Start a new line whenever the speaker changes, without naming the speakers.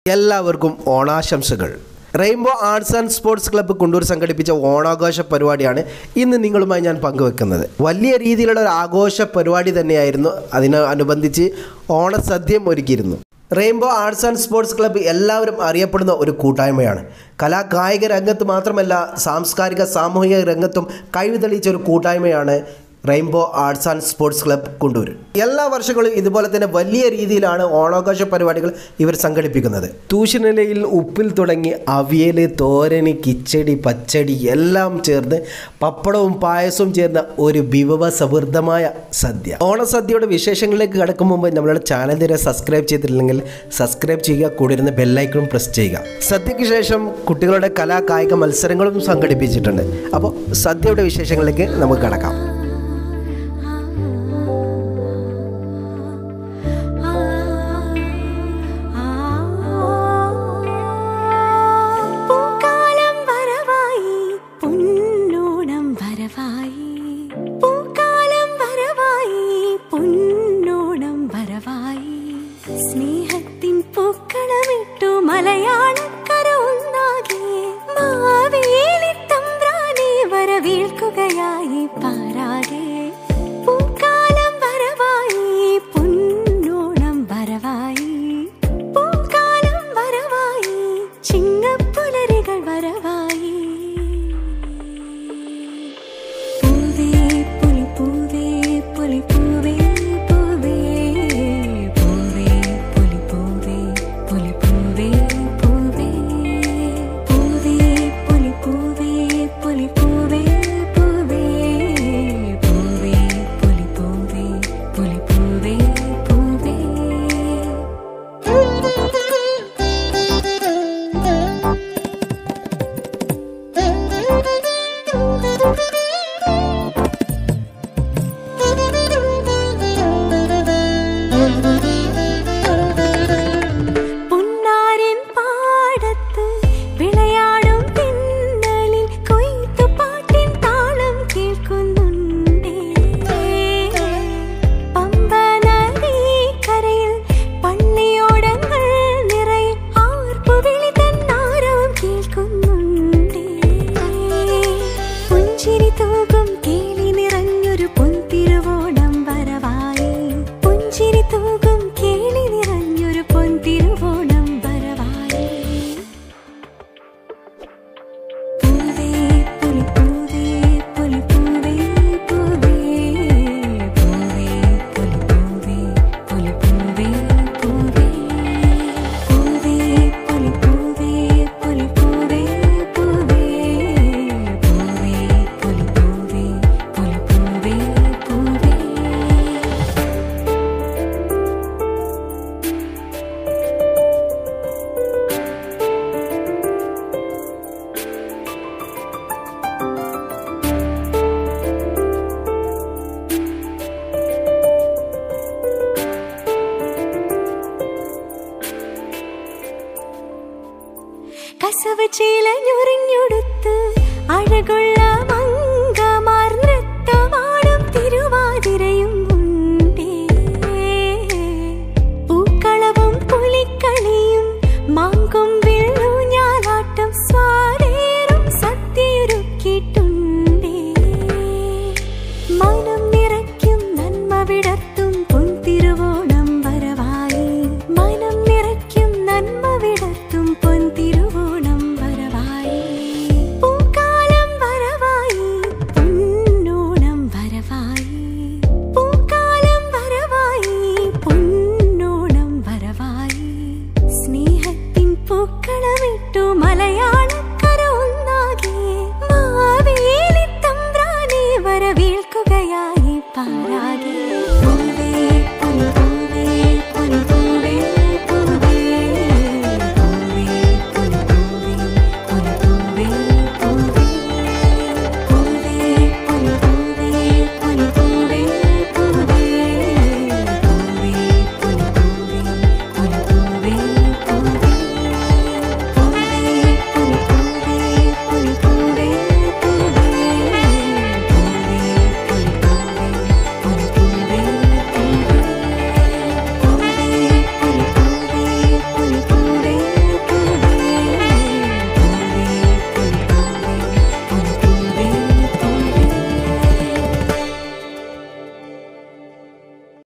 എല്ലാവർക്കും ഓണാശംസകൾ rainbow arts and sports club Kundoor സംഘടിപ്പിച്ച ഓണാഘോഷ പരിപാടിയാണ് ഇന്ന് നിങ്ങളുമായി ഞാൻ പങ്കുവെക്കുന്നത് വലിയ രീതിയിലുള്ള ഒരു ആഘോഷ പരിപാടി തന്നെയായിരുന്നു അതിനനുബന്ധിച്ച് ഓണസദ്യം ഒരുക്കിയിരുന്നു rainbow arts and sports club എല്ലാവരും അറിയപ്പെടുന്ന ഒരു കൂട്ടായ്മയാണ് കലാ കായിക രംഗത്ത് മാത്രമല്ല സാംസ്കാരിക സാമൂഹിക രംഗത്തും കഴിവ് തെളിയിച്ച ഒരു കൂട്ടായ്മയാണ് rainbow arts and sports club Kundoor എല്ലാ വർഷങ്ങളും ഇതുപോലെ തന്നെ വലിയ രീതിയിലാണ് ഓണാഘോഷ പരിപാടികൾ ഇവർ സംഘടിപ്പിക്കുന്നത് തൂശനിലയിൽ ഉപ്പിൽ തുടങ്ങി അവിയൽ തോരന് കിച്ചടി പച്ചടി എല്ലാം ചേർന്ന് പപ്പടവും പായസവും ചേർന്ന ഒരു വിഭവ സമൃദ്ധമായ സദ്യ ഓണസദ്യയുടെ വിശേഷങ്ങളിലേക്ക് കടക്കും മുമ്പ് നമ്മളുടെ ചാനൽ തീരെ സബ്സ്ക്രൈബ് ചെയ്തിട്ടില്ലെങ്കിൽ സബ്സ്ക്രൈബ് ചെയ്യുക കൂടെ ഇരുന്ന് ബെല്ലൈക്കണും പ്രസ് ചെയ്യുക സദ്യയ്ക്ക് ശേഷം കുട്ടികളുടെ കലാ കായിക മത്സരങ്ങളും സംഘടിപ്പിച്ചിട്ടുണ്ട് അപ്പോൾ സദ്യയുടെ വിശേഷങ്ങളിലേക്ക് നമുക്ക് കടക്കാം
പൂക്കാലം വരവായി പൊന്നോണം വരവായി പൂക്കാലം വരവായി പൊന്നോണം വരവായി സ്നേഹത്തിൻ പൂക്കളമിട്ടു മലയാളക്കര ഒന്നാകെ മാവേലി തമ്പ്രാനെ വരവേൽക്കുകയായി പാരാകെ പൂക്കാലം വരവായി പൊന്നോണം വരവായി പൂക്കാലം വരവായി ചിങ്ങപ്പുലരികൾ വരവായി പൂവേ പുലി പൂവേ പുലി പൂവേ പൂവേ പൂവേ പുലി പൂവേ പുലി പൂവേ പൂവേ പൂവേ പുലി പൂവേ പുലി പൂവേ പൂവേ പൂവേ പുലി പൂവേ പുലി പൂവേ പൂവേ പുന്നാരിൻ പാടത്ത് വിളയാടും പിന്നലിൽ കൊയ്ത്തുപാട്ടിൻ താളം കേൾക്കുന്നുണ്ടേ പമ്പ നദീക്കരയിൽ പള്ളിയോടങ്ങൾ നിറയെ ആർപ്പുവിളി തന്നാരവും കേൾക്കുന്നുണ്ടേ പുഞ്ചിരി തൂകും കേളി നിറഞ്ഞൊരു പൊൻതിരുവോണം വരവായി പുഞ്ചിരി തൂകും കേളി നിറഞ്ഞൊരു പൊൻതിരുവോണം വരവായി പൂവേ പുലി പൂവേ പുലി പൂവേ പൂവേ പൂവേ പുലി പൂവേ പുലി പൂവേ പൂവേ പൂവേ പുലി പൂവേ പുലി പൂവേ പൂവേ പൂവേ പുലി പൂവേ പുലി പൂവേ പൂവേ കസവ് ചീലഞ്ഞുറിഞ്ഞൊടുത്ത് അഴകുള്ള മങ്കമാർ നൃത്തമാടും തിരുവാതിരയും ഉണ്ടേ പൂക്കളവും പുലിക്കളിയും മാങ്കൊമ്പിൽ ഊഞ്ഞാലാട്ടം സ്വാതേറും സദ്യയൊരുക്കിയിട്ടുണ്ടേ മനം നിറയ്ക്കും നന്മ വിടർത്തും പൊൻതിരുവോണം വരവായി മനം നിറയ്ക്കും നന്മ വിടർത്തും പൊൻതിരുവോണം വരവായി പൂക്കാലം വരവായി പൊന്നോണം വരവായി പൂക്കാലം വരവായി പൊന്നോണം വരവായി സ്നേഹത്തിൻ പൂക്കളമിട്ടു മലയാള